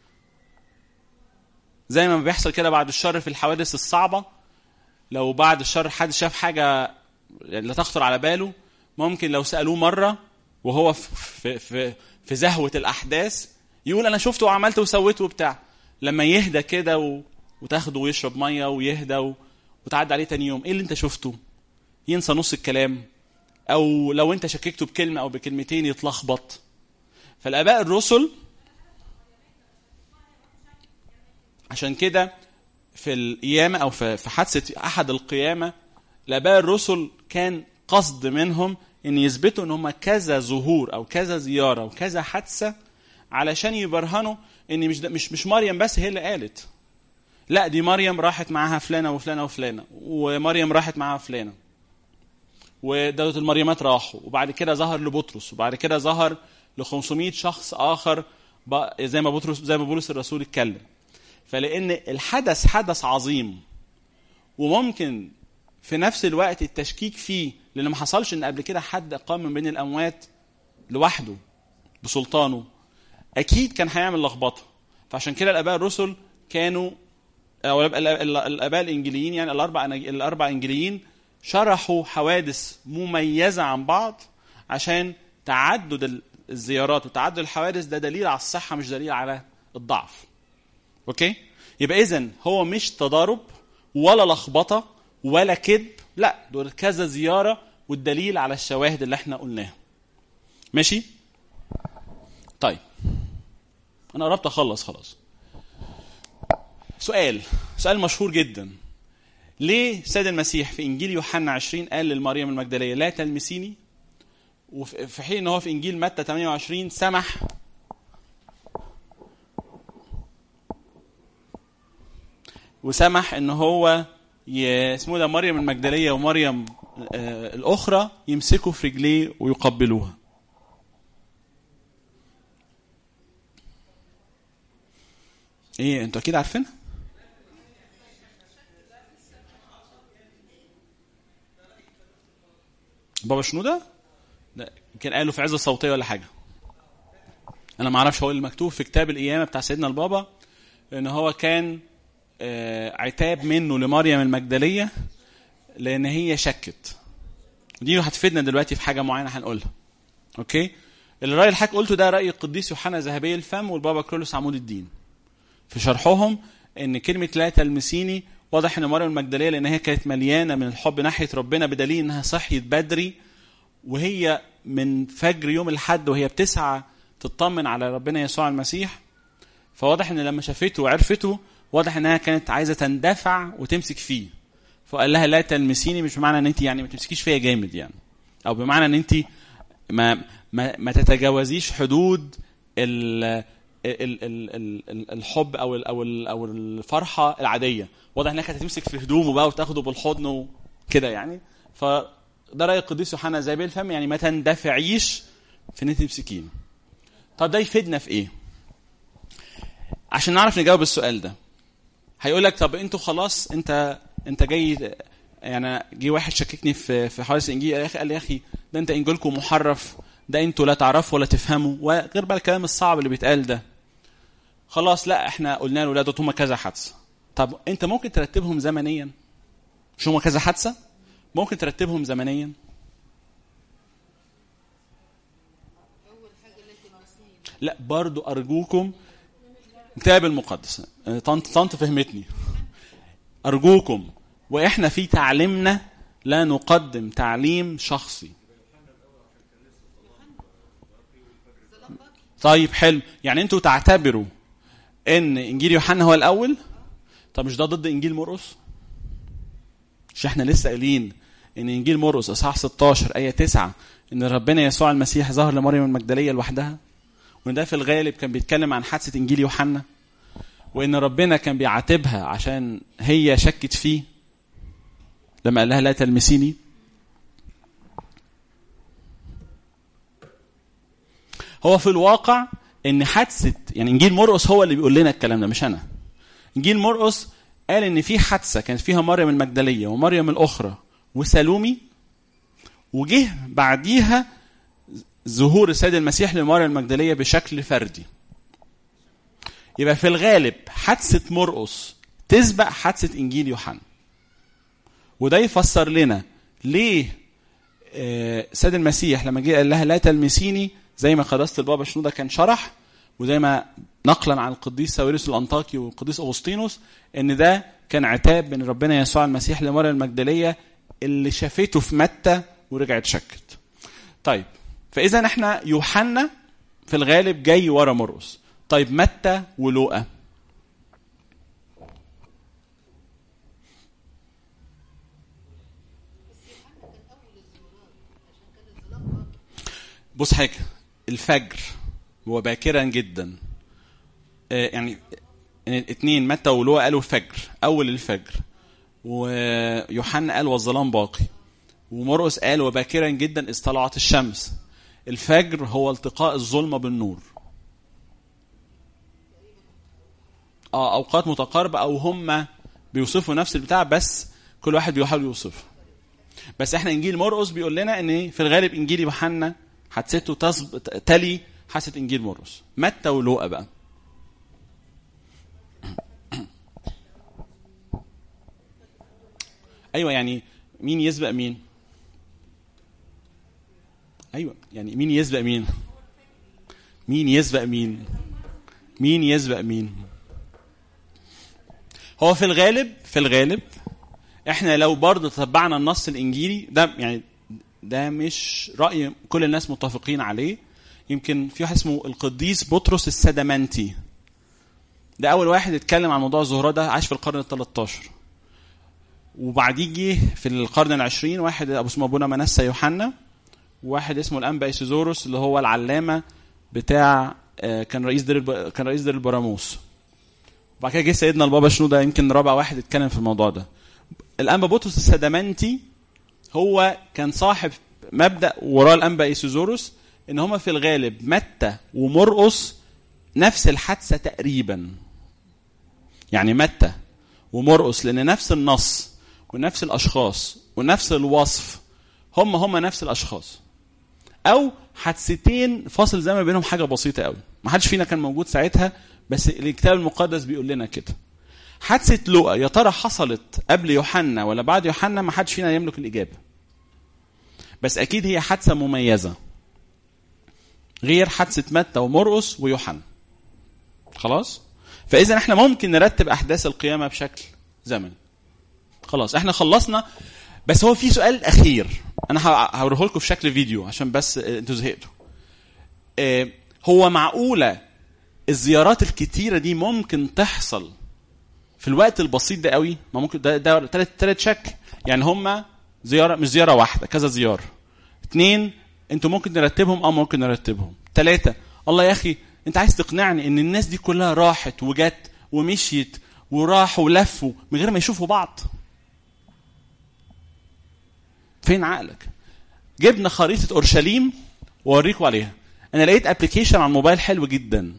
زي ما بيحصل كده بعد الشر في الحوادث الصعبة لو بعد الشر حد شاف حاجة لا تخطر على باله ممكن لو سألوه مرة وهو في, في, في زهوة الأحداث يقول أنا شفته وعملت وسويت وبتاع لما يهدى كده و... وتاخده ويشرب مية ويهدى و... وتعدي عليه تاني يوم ايه اللي انت شفته ينسى نص الكلام او لو انت شككته بكلمه او بكلمتين يتلخبط فالاباء الرسل عشان كده في القيامه او في حادثه احد القيامه الاباء الرسل كان قصد منهم ان يثبتوا ان هم كذا ظهور او كذا زياره وكذا حادثه علشان يبرهنوا ان مش مش مش مريم بس هي اللي قالت لا دي مريم راحت معاها فلانه وفلانه وفلانه ومريم راحت معاها فلانه ودولة المريمات راحوا وبعد كده ظهر لبطرس وبعد كده ظهر ل 500 شخص اخر زي ما بطرس زي ما بولس الرسول اتكلم فلان الحدث حدث عظيم وممكن في نفس الوقت التشكيك فيه لان ما حصلش ان قبل كده حد قام من بين الاموات لوحده بسلطانه اكيد كان هيعمل لخبطه فعشان كده الاباء الرسل كانوا او الاباء الانجيليين يعني الاربع الاربع انجيليين شرحوا حوادث مميزه عن بعض عشان تعدد الزيارات وتعدد الحوادث ده دليل على الصحه مش دليل على الضعف. اوكي؟ يبقى اذا هو مش تضارب ولا لخبطه ولا كذب، لا دول كذا زياره والدليل على الشواهد اللي احنا قلناها. ماشي؟ طيب انا قربت اخلص خلاص. سؤال سؤال مشهور جدا ليه سيد المسيح في انجيل يوحنا 20 قال للمريم المجدليه لا تلمسيني وفي حين ان هو في انجيل متى 28 سمح وسمح ان هو اسمه ده مريم المجدليه ومريم آه الاخرى يمسكوا في رجليه ويقبلوها ايه انتوا اكيد عارفينها بابا شنودة ده كان قاله في عزة صوتية ولا حاجة أنا ما أعرفش هو اللي مكتوب في كتاب القيامة بتاع سيدنا البابا إن هو كان عتاب منه لمريم المجدلية لأن هي شكت ودي هتفيدنا دلوقتي في حاجة معينة هنقولها أوكي الرأي اللي حضرتك قلته ده رأي القديس يوحنا ذهبي الفم والبابا كرولوس عمود الدين في شرحهم إن كلمة لا تلمسيني واضح ان مريم المجدليه لان هي كانت مليانه من الحب ناحيه ربنا بدليل انها صحيت بدري وهي من فجر يوم الحد وهي بتسعى تطمن على ربنا يسوع المسيح فواضح ان لما شافته وعرفته واضح انها كانت عايزه تندفع وتمسك فيه فقال لها لا تلمسيني مش بمعنى ان انت يعني ما تمسكيش فيا جامد يعني او بمعنى ان انت ما ما, ما تتجاوزيش حدود ال ال ال ال الحب او ال او ال او الفرحه العاديه واضح انها كانت هتمسك في هدومه بقى وتاخده بالحضن وكده يعني فده راي القديس يوحنا زي الفم يعني ما تندفعيش في ان انت تمسكيه طب ده يفيدنا في ايه عشان نعرف نجاوب السؤال ده هيقول لك طب انتوا خلاص انت انت جاي يعني جه واحد شككني في في حوادث الانجيل يا اخي قال لي يا اخي ده انت انجيلكم محرف ده انتوا لا تعرفوا ولا تفهموا وغير بقى الكلام الصعب اللي بيتقال ده خلاص لا احنا قلنا له لا ده هم كذا حادثه طب انت ممكن ترتبهم زمنيا مش هم كذا حادثه ممكن ترتبهم زمنيا لا برضو ارجوكم الكتاب المقدس طنط طنط فهمتني ارجوكم واحنا في تعليمنا لا نقدم تعليم شخصي طيب حلو يعني انتوا تعتبروا ان انجيل يوحنا هو الاول طب مش ده ضد انجيل مرقس مش احنا لسه قايلين ان انجيل مرقس اصحاح 16 ايه 9 ان ربنا يسوع المسيح ظهر لمريم المجدليه لوحدها وان ده في الغالب كان بيتكلم عن حادثه انجيل يوحنا وان ربنا كان بيعاتبها عشان هي شكت فيه لما قال لها لا تلمسيني هو في الواقع ان حادثه يعني انجيل مرقس هو اللي بيقول لنا الكلام ده مش انا انجيل مرقس قال ان في حادثه كانت فيها مريم المجدليه ومريم الاخرى وسالومي وجه بعديها ظهور السيد المسيح لمريم المجدليه بشكل فردي يبقى في الغالب حادثه مرقس تسبق حادثه انجيل يوحنا وده يفسر لنا ليه سيد المسيح لما جه قال لها لا تلمسيني زي ما قداسه البابا شنوده كان شرح وزي ما نقلا عن القديس ساويرس الانطاكي والقديس اغسطينوس ان ده كان عتاب من ربنا يسوع المسيح لمريم المجدليه اللي شافته في متى ورجعت شكت. طيب فاذا احنا يوحنا في الغالب جاي ورا مرقس. طيب متى ولوقا بص حاجه الفجر وباكرا جدا آه يعني اتنين متى ولوقا قالوا الفجر اول الفجر ويوحنا قال والظلام باقي ومرقس قال وباكرا جدا اذ طلعت الشمس الفجر هو التقاء الظلمه بالنور اه اوقات متقاربه او هم بيوصفوا نفس البتاع بس كل واحد بيحاول يوصفه بس احنا انجيل مرقس بيقول لنا ان في الغالب انجيل يوحنا حادثته تصب... تلي حادثه انجيل مرقس متى ولوقا بقى ايوه يعني مين يسبق مين ايوه يعني مين يسبق مين مين يسبق مين مين يسبق مين هو في الغالب في الغالب احنا لو برضه تتبعنا النص الانجيلي ده يعني ده مش راي كل الناس متفقين عليه يمكن في واحد اسمه القديس بطرس السدمنتي ده اول واحد اتكلم عن موضوع الظهور ده عاش في القرن ال 13 وبعديه جه في القرن العشرين واحد ابو اسمه ابونا منسى يوحنا وواحد اسمه الانبا ايسيزوروس اللي هو العلامه بتاع كان رئيس دير كان رئيس دير البراموس وبعد كده جه سيدنا البابا شنوده يمكن رابع واحد اتكلم في الموضوع ده الانبا بطرس السدمنتي هو كان صاحب مبدا وراه الانبا ايسيزوروس ان هما في الغالب متى ومرقس نفس الحادثه تقريبا يعني متى ومرقس لان نفس النص ونفس الاشخاص ونفس الوصف هم هم نفس الاشخاص او حادثتين فاصل زمن بينهم حاجه بسيطه قوي ما حدش فينا كان موجود ساعتها بس الكتاب المقدس بيقول لنا كده حادثه لوقا يا ترى حصلت قبل يوحنا ولا بعد يوحنا ما حدش فينا يملك الاجابه بس اكيد هي حادثه مميزه غير حادثه متى ومرقس ويوحنا خلاص فاذا احنا ممكن نرتب احداث القيامه بشكل زمني خلاص احنا خلصنا بس هو في سؤال اخير انا هوريه لكم في شكل فيديو عشان بس انتوا زهقتوا اه هو معقوله الزيارات الكتيره دي ممكن تحصل في الوقت البسيط ده قوي ما ممكن ده ده تالت تالت شكل يعني هما زياره مش زياره واحده كذا زياره اتنين انتوا ممكن نرتبهم اه ممكن نرتبهم ثلاثه الله يا اخي انت عايز تقنعني ان الناس دي كلها راحت وجت ومشيت وراحوا ولفوا من غير ما يشوفوا بعض فين عقلك جبنا خريطه اورشليم واوريكم عليها انا لقيت ابلكيشن على الموبايل حلو جدا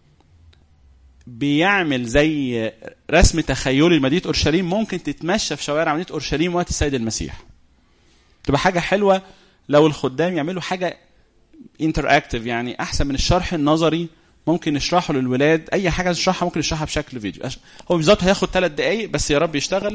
بيعمل زي رسم تخيلي لمدينه اورشليم ممكن تتمشى في شوارع مدينه اورشليم وقت السيد المسيح تبقى حاجه حلوه لو الخدام يعملوا حاجه انتراكتيف يعني احسن من الشرح النظري ممكن نشرحه للولاد اي حاجه نشرحها ممكن نشرحها بشكل فيديو هو بالظبط هياخد ثلاث دقائق بس يا رب يشتغل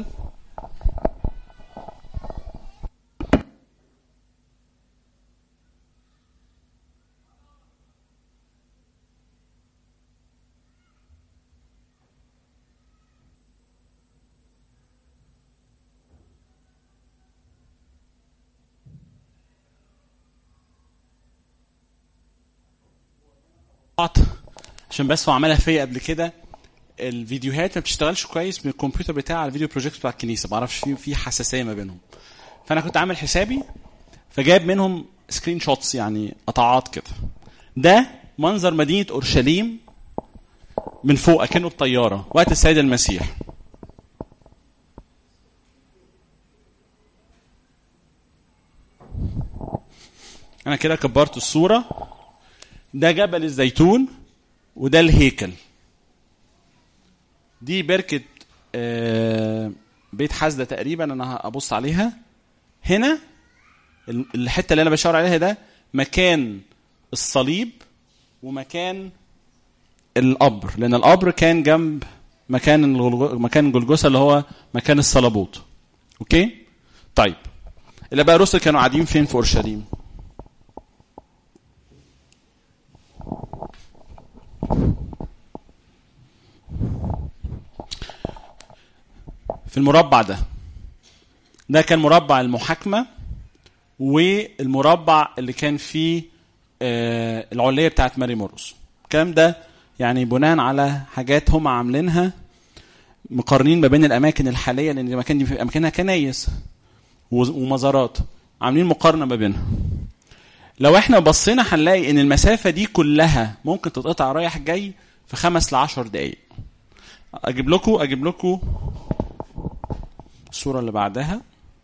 عشان بس هو عملها فيا قبل كده الفيديوهات ما بتشتغلش كويس من الكمبيوتر بتاع على الفيديو بروجيكت بتاع الكنيسه ما اعرفش في في حساسيه ما بينهم فانا كنت عامل حسابي فجايب منهم سكرين شوتس يعني قطعات كده ده منظر مدينه اورشليم من فوق اكنه بطياره وقت السيد المسيح انا كده كبرت الصوره ده جبل الزيتون وده الهيكل دي بركة بيت حزدة تقريبا انا هبص عليها هنا الحتة اللي انا بشاور عليها ده مكان الصليب ومكان القبر لان القبر كان جنب مكان مكان جلجثة اللي هو مكان الصلبوت اوكي طيب اللي بقى الرسل كانوا قاعدين فين في اورشليم في المربع ده ده كان مربع المحاكمة والمربع اللي كان فيه آه العلية بتاعت ماري مورس الكلام ده يعني بناء على حاجات هم عاملينها مقارنين ما بين الأماكن الحالية لأن الأماكن دي في أماكنها كنايس ومزارات عاملين مقارنة ما بينها لو احنا بصينا هنلاقي ان المسافة دي كلها ممكن تتقطع رايح جاي في خمس لعشر دقايق اجيب لكم اجيب لكم الصورة اللي بعدها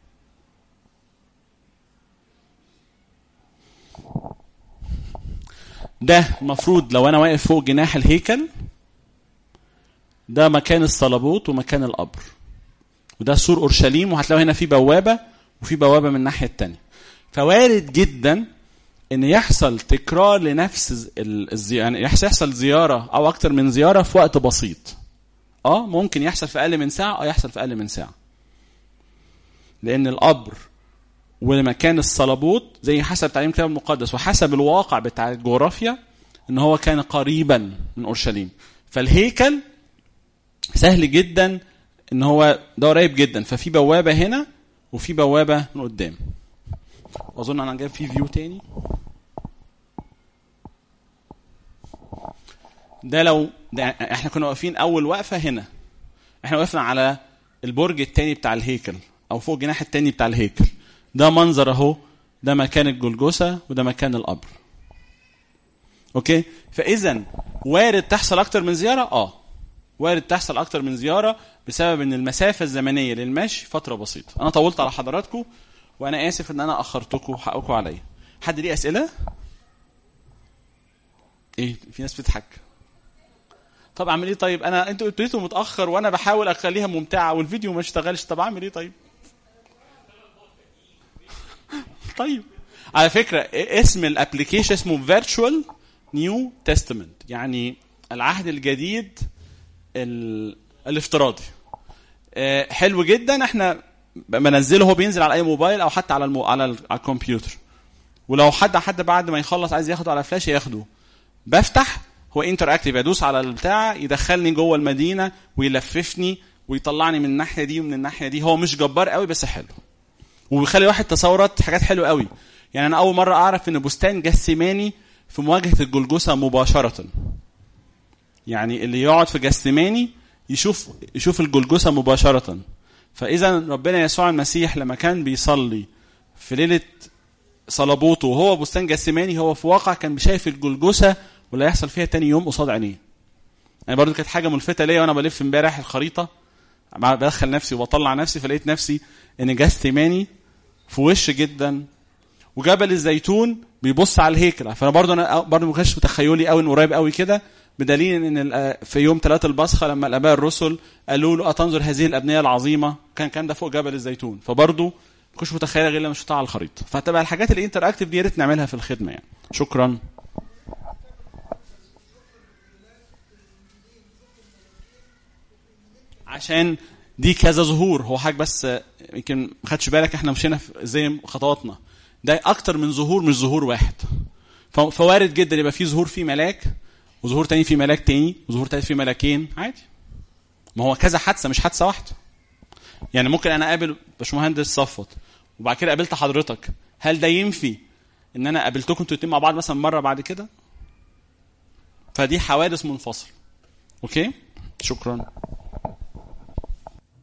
ده المفروض لو انا واقف فوق جناح الهيكل ده مكان الصلبوت ومكان القبر وده سور اورشليم وهتلاقوا هنا في بوابه وفي بوابه من الناحيه الثانيه فوارد جدا ان يحصل تكرار لنفس الزي... يعني يحصل زياره او اكتر من زياره في وقت بسيط اه ممكن يحصل في اقل من ساعه اه يحصل في اقل من ساعه لان القبر ومكان الصلبوت زي حسب تعليم الكتاب المقدس وحسب الواقع بتاع الجغرافيا ان هو كان قريبا من اورشليم فالهيكل سهل جدا ان هو ده قريب جدا ففي بوابه هنا وفي بوابه من قدام واظن انا جايب فيه فيو تاني ده لو ده احنا كنا واقفين اول وقفه هنا احنا وقفنا على البرج التاني بتاع الهيكل او فوق الجناح التاني بتاع الهيكل ده منظر اهو ده مكان الجلجثه وده مكان القبر اوكي فاذا وارد تحصل اكتر من زياره اه وارد تحصل اكتر من زياره بسبب ان المسافه الزمنيه للمشي فتره بسيطه انا طولت على حضراتكم وانا اسف ان انا اخرتكم حقكم عليا حد ليه اسئله ايه في ناس بتضحك طب اعمل ايه طيب انا انتوا ابتديتوا متاخر وانا بحاول اخليها ممتعه والفيديو ما اشتغلش طب اعمل ايه طيب طيب على فكره اسم الابلكيشن اسمه فيرتشوال نيو تestament يعني العهد الجديد ال... الافتراضي آه، حلو جدا احنا بنزله هو بينزل على اي موبايل او حتى على المو... على, ال... على الكمبيوتر ولو حد حد بعد ما يخلص عايز ياخده على فلاش ياخده بفتح هو انتر اكتيف ادوس على البتاع يدخلني جوه المدينه ويلففني ويطلعني من الناحيه دي ومن الناحيه دي هو مش جبار قوي بس حلو وبيخلي واحد تصورات حاجات حلوه قوي يعني انا اول مره اعرف ان بستان جسماني في مواجهه الجلجسه مباشره يعني اللي يقعد في جستماني يشوف يشوف الجلجسه مباشره فاذا ربنا يسوع المسيح لما كان بيصلي في ليله صلبوته وهو بستان جسماني هو في واقع كان شايف الجلجسه واللي هيحصل فيها تاني يوم قصاد عينيه. يعني برضو كانت حاجه ملفته ليا وانا بلف امبارح الخريطه بدخل نفسي وبطلع نفسي فلقيت نفسي ان جسماني في وش جدا وجبل الزيتون بيبص على الهيكل فانا برضو انا برضو ما كانش تخيلي قوي ان قريب قوي كده بدليل ان في يوم ثلاثة البصخة لما الاباء الرسل قالوا له اتنظر هذه الابنيه العظيمه كان كان ده فوق جبل الزيتون فبرضه ما كنتش متخيله غير لما شفتها على الخريطه فتبقى الحاجات الانتر اكتف دي يا ريت نعملها في الخدمه يعني شكرا عشان دي كذا ظهور هو حاجه بس يمكن ما خدش بالك احنا مشينا زي خطواتنا ده اكتر من ظهور مش ظهور واحد فوارد جدا يبقى في ظهور في ملاك وظهور تاني في ملاك تاني وظهور تالت في ملاكين عادي ما هو كذا حادثه مش حادثه واحده يعني ممكن انا اقابل باشمهندس صفوت وبعد كده قابلت حضرتك هل ده ينفي ان انا قابلتكم انتوا الاتنين مع بعض مثلا مره بعد كده فدي حوادث منفصله اوكي شكرا